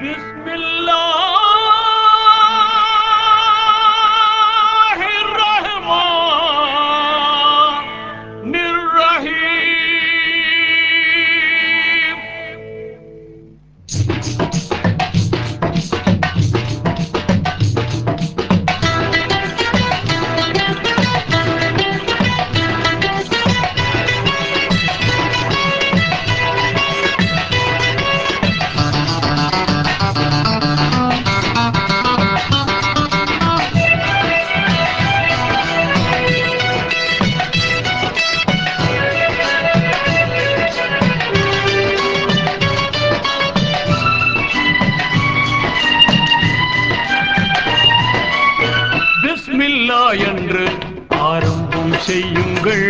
بسم الله الرحمن الرحيم பிஸ்மில்லா என்று ஆரம்பம் செய்யுங்கள்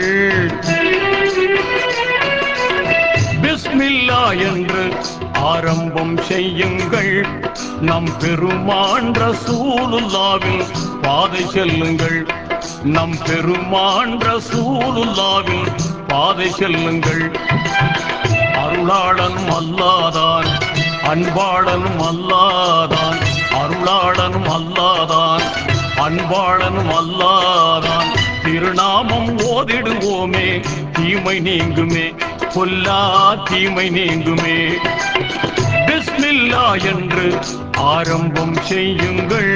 பிஸ்மில்லா என்று ஆரம்பம் செய்யுங்கள் நம் பெருமான் ரசூலுல்லாவின் பாதை செல்லுங்கள் நம் பெருமான் ரசூலுல்லாவின் பாதை செல்லுங்கள் அருளாளனும் அல்லாதான் அன்பாளனும் அல்லாதான் அருளாளனும் அல்லாதான் அன்பாளனும் அல்லாதான் திருநாமம் ஓதிடுவோமே தீமை நீங்குமே பொல்லா தீமை நீங்குமே பிஸ்மில்லா என்று ஆரம்பம் செய்யுங்கள்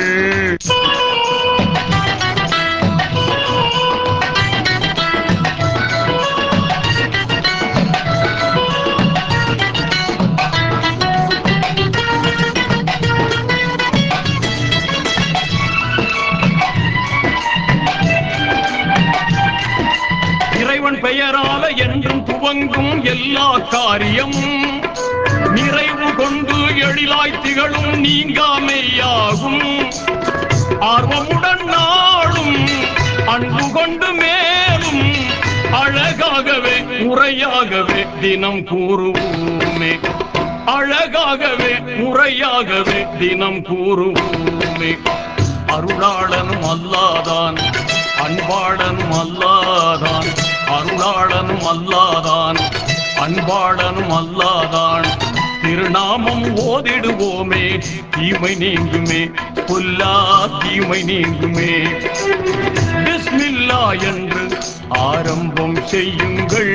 இறைவன் பெயரால என்றும் துவங்கும் எல்லா காரியம் நிறைவு கொண்டு எழிலாய் திகழும் நீங்காமையாகும் ஆர்வமுடன் நாளும் அன்பு கொண்டு மேலும் அழகாகவே முறையாகவே தினம் கூறுவோமே அழகாகவே முறையாகவே தினம் கூறுவோமே அருளாளனும் அல்லாதான் அன்பாளனும் அல்லாதான் அருளாளனும் அல்லாதான் அன்பாளனும் அல்லாதான் திருநாமம் ஓதிடுவோமே தீமை நீங்குமே புல்லா தீமை நீங்குமே பிஸ்மில்லா என்று ஆரம்பம் செய்யுங்கள்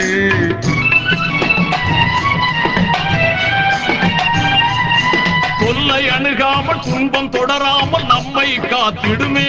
கொல்லை அணுகாமல் துன்பம் தொடராமல் நம்மை காத்திடுமே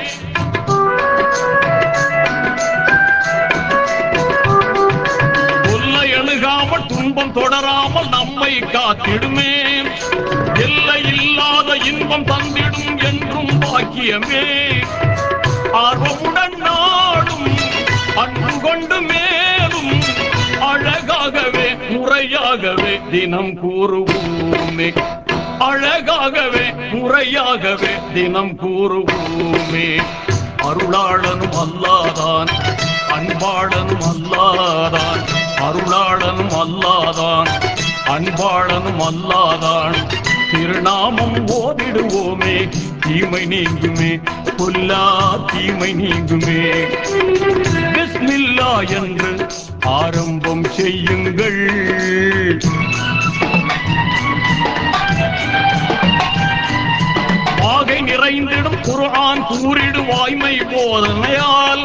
கொல்லை அணுகாமல் துன்பம் தொடராமல் நம்மை காத்திடுமே எல்லை இல்லாத இன்பம் தந்திடும் என்றும் பாக்கியமே ஆர்வமுடன் நாடும் அன்பு கொண்டு மேலும் அழகாகவே முறையாகவே தினம் கூறுவோமே அழகாகவே முறையாகவே தினம் கூறுவோமே அருளாளனும் அல்லாதான் அன்பாளனும் அல்லாதான் அருளாளனும் அல்லாதான் அன்பாளனும் அல்லாதான் திருநாமம் ஓதிடுவோமே தீமை நீங்குமே பொல்லா தீமை நீங்குமே பிஸ்மில்லா என்று ஆரம்பம் செய்யுங்கள் வாகை நிறைந்திடும் குர்ஆன் கூறிடு வாய்மை போதனையால்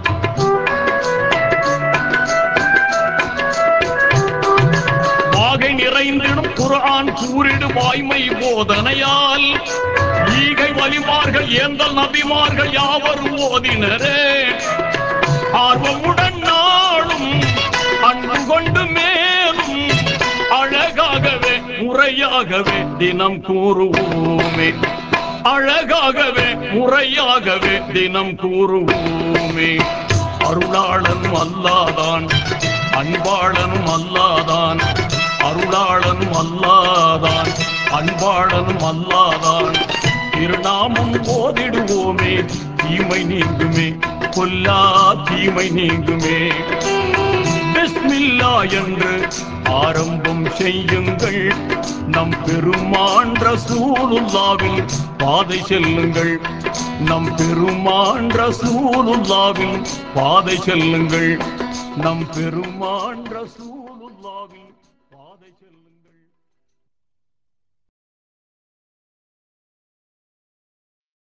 வாகை நிறைந்திடும் குர்ஆன் கூறிடு வாய்மை போதனையால் ஈகை வலிமார்கள் ஏந்தல் நபிமார்கள் யாவரும் ஓதினரே ஆர்வமுடன் நாளும் அன்பு கொண்டு மேலும் அழகாகவே முறையாகவே தினம் கூறுவோமே அழகாகவே முறையாகவே தினம் கூறுவோமே அருளாளனும் அல்லாதான் அன்பாளனும் அல்லாதான் அருளாளனும் அல்லாதான் அன்பாளனும் அல்லாதான் திருநாமம் ஓதிடுவோமே தீமை நீங்குமே கொல்லா தீமை நீங்குமே பிஸ்மில்லா என்று ஆரம்பம் செய்யுங்கள் நம் பெருமான் ரசூலுல்லாவின் பாதை செல்லுங்கள் நம் பெருமான் ரசூலுல்லாவின் பாதை செல்லுங்கள் நம் பெருமான் ரசூலுல்லாவின் பாதை செல்லுங்கள்